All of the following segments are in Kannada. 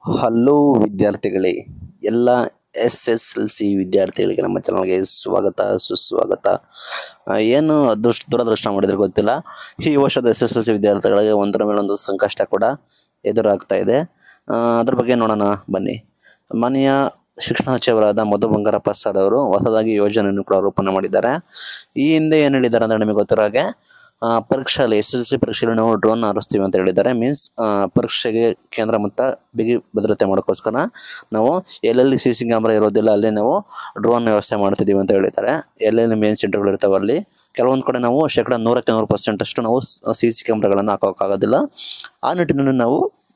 ಹಲೋ ವಿದ್ಯಾರ್ಥಿಗಳೇ ಎಲ್ಲ ಎಸ್ ಎಸ್ ಎಲ್ ಸಿ ವಿದ್ಯಾರ್ಥಿಗಳಿಗೆ ನಮ್ಮ ಚಾನಲ್ಗೆ ಸ್ವಾಗತ ಸುಸ್ವಾಗತ ಆ, ಏನು ಅದೃಷ್ಟ ದುರದೃಷ್ಟ ಮಾಡಿದ್ರೆ ಗೊತ್ತಿಲ್ಲ ಈ ವರ್ಷದ ಎಸ್ ಎಸ್ ಎಲ್ ಸಿ ವಿದ್ಯಾರ್ಥಿಗಳಿಗೆ ಒಂದರ ಮೇಲೆ ಒಂದು ಸಂಕಷ್ಟ ಕೂಡ ಎದುರಾಗ್ತಾ ಇದೆ ಆ, ಅದ್ರ ಬಗ್ಗೆ ನೋಡೋಣ ಬನ್ನಿ ಮಾನ್ಯ ಶಿಕ್ಷಣ ಸಚಿವರಾದ ಮಧು ಬಂಗಾರಪ್ಪ ಸರ್ ಅವರು ಹೊಸದಾಗಿ ಯೋಜನೆಯನ್ನು ಕೂಡ ರೂಪಣೆ ಮಾಡಿದ್ದಾರೆ ಈ ಹಿಂದೆ ಏನು ಹೇಳಿದ್ದಾರೆ ಅಂದರೆ ನಿಮಗೆ ಗೊತ್ತಿರೋ ಹಾಗೆ ಆ, ಪರೀಕ್ಷೆಯಲ್ಲಿ ಎಸ್ ಎಸ್ ಸಿ ಪರೀಕ್ಷೆಯಲ್ಲಿ ನಾವು ಡ್ರೋನ್ ಹಾರಿಸ್ತೀವಿ ಅಂತ ಹೇಳಿದ್ದಾರೆ ಮೀನ್ಸ್ ಪರೀಕ್ಷೆಗೆ ಕೇಂದ್ರ ಮತ್ತು ಬಿಗಿ ಭದ್ರತೆ ಮಾಡೋಕ್ಕೋಸ್ಕರ ನಾವು ಎಲ್ಲೆಲ್ಲಿ ಸಿ ಸಿ ಕ್ಯಾಮ್ರಾ ಇರೋದಿಲ್ಲ ಅಲ್ಲಿ ನಾವು ಡ್ರೋನ್ ವ್ಯವಸ್ಥೆ ಮಾಡ್ತಿದ್ದೀವಿ ಅಂತ ಹೇಳಿದ್ದಾರೆ ಎಲ್ಲೆಲ್ಲಿ ಮೇನ್ ಸೆಂಟರ್ಗಳು ಇರ್ತಾವೆ ಅಲ್ಲಿ ಕೆಲವೊಂದು ಕಡೆ ನಾವು ಶೇಕಡ ನೂರಕ್ಕೆ ನೂರು ಪರ್ಸೆಂಟ್ ಅಷ್ಟು ನಾವು ಸಿ ಸಿ ಕ್ಯಾಮ್ರಾಗಳನ್ನು ಹಾಕೋಕ್ಕಾಗೋದಿಲ್ಲ ಆ ನಿಟ್ಟಿನಲ್ಲಿ ನಾವು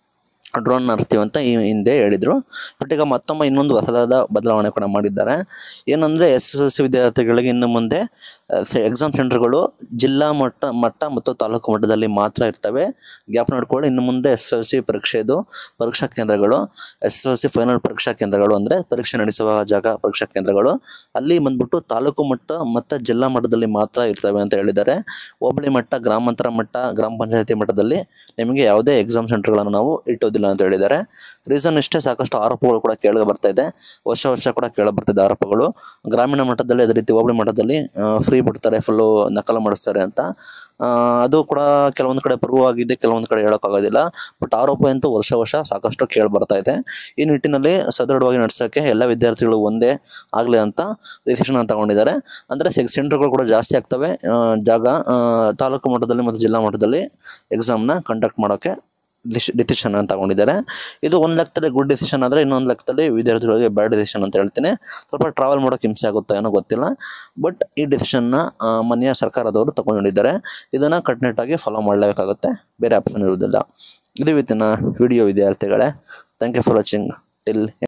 ಡ್ರೋನ್ ನಡೆಸ್ತೀವಿ ಅಂತ ಈ ಹಿಂದೆ ಹೇಳಿದರು ಬಟ್ ಈಗ ಮತ್ತೊಮ್ಮೆ ಇನ್ನೊಂದು ಹೊಸದಾದ ಬದಲಾವಣೆ ಕೂಡ ಮಾಡಿದ್ದಾರೆ ಏನಂದರೆ ಎಸ್ ಎಸ್ ಎಲ್ ಸಿ ವಿದ್ಯಾರ್ಥಿಗಳಿಗೆ ಇನ್ನು ಮುಂದೆ ಎಕ್ಸಾಮ್ ಸೆಂಟರ್ಗಳು ಜಿಲ್ಲಾ ಮಟ್ಟ ಮಟ್ಟ ಮತ್ತು ತಾಲೂಕು ಮಟ್ಟದಲ್ಲಿ ಮಾತ್ರ ಇರ್ತವೆ ಗ್ಯಾಪ್ ನೋಡ್ಕೊಳ್ಳಿ ಇನ್ನು ಮುಂದೆ ಎಸ್ ಎಲ್ ಸಿ ಪರೀಕ್ಷೆದು ಪರೀಕ್ಷಾ ಕೇಂದ್ರಗಳು S S L C final ಪರೀಕ್ಷಾ ಕೇಂದ್ರಗಳು ಅಂದರೆ ಪರೀಕ್ಷೆ ನಡೆಸುವ ಜಾಗ ಪರೀಕ್ಷಾ ಕೇಂದ್ರಗಳು ಅಲ್ಲಿ ಬಂದ್ಬಿಟ್ಟು ತಾಲೂಕು ಮಟ್ಟ ಮತ್ತು ಜಿಲ್ಲಾ ಮಟ್ಟದಲ್ಲಿ ಮಾತ್ರ ಇರ್ತವೆ ಅಂತ ಹೇಳಿದ್ದಾರೆ ಹೋಬಳಿ ಮಟ್ಟ ಗ್ರಾಮಾಂತರ ಮಟ್ಟ ಗ್ರಾಮ ಪಂಚಾಯತಿ ಮಟ್ಟದಲ್ಲಿ ನಿಮಗೆ ಯಾವುದೇ ಎಕ್ಸಾಮ್ ಸೆಂಟರ್ಗಳನ್ನು ನಾವು ಇಟ್ಟೋದಿಲ್ಲ ಅಂತ ಹೇಳಿದ್ದಾರೆ ರೀಸನ್ ಇಷ್ಟೇ ಸಾಕಷ್ಟು ಆರೋಪಗಳು ಕೂಡ ಕೇಳಿ ಬರ್ತಾ ಇದೆ ವರ್ಷ ವರ್ಷ ಕೂಡ ಕೇಳಿ ಬರ್ತಿದೆ ಆರೋಪಗಳು ಗ್ರಾಮೀಣ ಮಟ್ಟದಲ್ಲಿ ಅದೇ ರೀತಿ ಹೋಬಳಿ ಮಟ್ಟದಲ್ಲಿ ಫ್ರೀ ಬಿಡ್ತಾರೆ ಫುಲ್ಲು ನಕಲು ಮಾಡಿಸ್ತಾರೆ ಅಂತ ಆ, ಅದು ಕೂಡ ಕೆಲವೊಂದು ಕಡೆ ಪ್ರೂವ್ ಆಗಿದೆ ಕೆಲವೊಂದು ಕಡೆ ಹೇಳೋಕ್ಕಾಗೋದಿಲ್ಲ ಬಟ್ ಆರೋಪ ಅಂತೂ ವರ್ಷ ವರ್ಷ ಸಾಕಷ್ಟು ಕೇಳಿ ಬರ್ತಾ ಇದೆ ಈ ನಿಟ್ಟಿನಲ್ಲಿ ಸದೃಢವಾಗಿ ನಡೆಸೋಕ್ಕೆ ಎಲ್ಲ ವಿದ್ಯಾರ್ಥಿಗಳು ಒಂದೇ ಆಗಲಿ ಅಂತ ಡಿಸಿಷನ್ ತಗೊಂಡಿದ್ದಾರೆ ಅಂದರೆ ಸೆಂಟರ್ಗಳು ಕೂಡ ಜಾಸ್ತಿ ಆಗ್ತವೆ ಆ, ಜಾಗ ಆ, ತಾಲೂಕು ಮಟ್ಟದಲ್ಲಿ ಮತ್ತು ಜಿಲ್ಲಾ ಮಟ್ಟದಲ್ಲಿ ಎಕ್ಸಾಮ್ನ ಕಂಡಕ್ಟ್ ಮಾಡೋಕ್ಕೆ ಡಿಸಿಷನ್ ಅಂತ ತಗೊಂಡಿದ್ದಾರೆ ಇದು ಒಂದು ಲೆಕ್ಕದಲ್ಲಿ ಗುಡ್ ಡಿಸಿಷನ್ ಆದರೆ ಇನ್ನೊಂದು ಲೆಕ್ಕದಲ್ಲಿ ವಿದ್ಯಾರ್ಥಿಗಳಿಗೆ ಬ್ಯಾಡ್ ಡಿಸಿಷನ್ ಅಂತ ಹೇಳ್ತೀನಿ ಸ್ವಲ್ಪ ಟ್ರಾವೆಲ್ ಮಾಡೋಕೆ ಹಿಂಸೆ ಆಗುತ್ತಾ ಏನೋ ಗೊತ್ತಿಲ್ಲ ಬಟ್ ಈ ಡಿಸಿಷನ್ನ ಮಾನ್ಯ ಸರ್ಕಾರದವರು ತಗೊಂಡಿದ್ದಾರೆ ಇದನ್ನು ಕಟ್ನಿಟ್ಟಾಗಿ ಫಾಲೋ ಮಾಡಲೇಬೇಕಾಗುತ್ತೆ ಬೇರೆ ಆಪ್ಷನ್ ಇರುವುದಿಲ್ಲ ಇದು ಇವತ್ತಿನ ವಿಡಿಯೋ ವಿದ್ಯಾರ್ಥಿಗಳೇ thank you for watching till